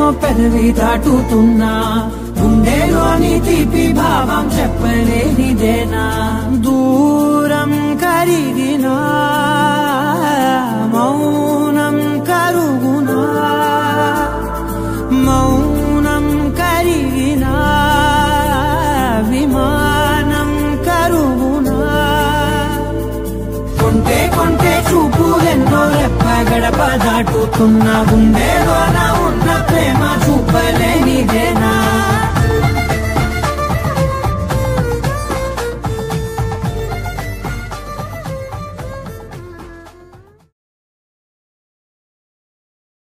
ఎన్నో పెదవి దాటుతున్నా గుండెలోని తీపి భావం చెప్పలేనిదేనా దూరం కరిగినా మౌనం కరుగునా మౌనం కరిగినా విమానం కరుగునా కొంటే కొంటే చూపు ఎన్నో రెప్ప గడప దాటుతున్న గుండెలోన ఉన్న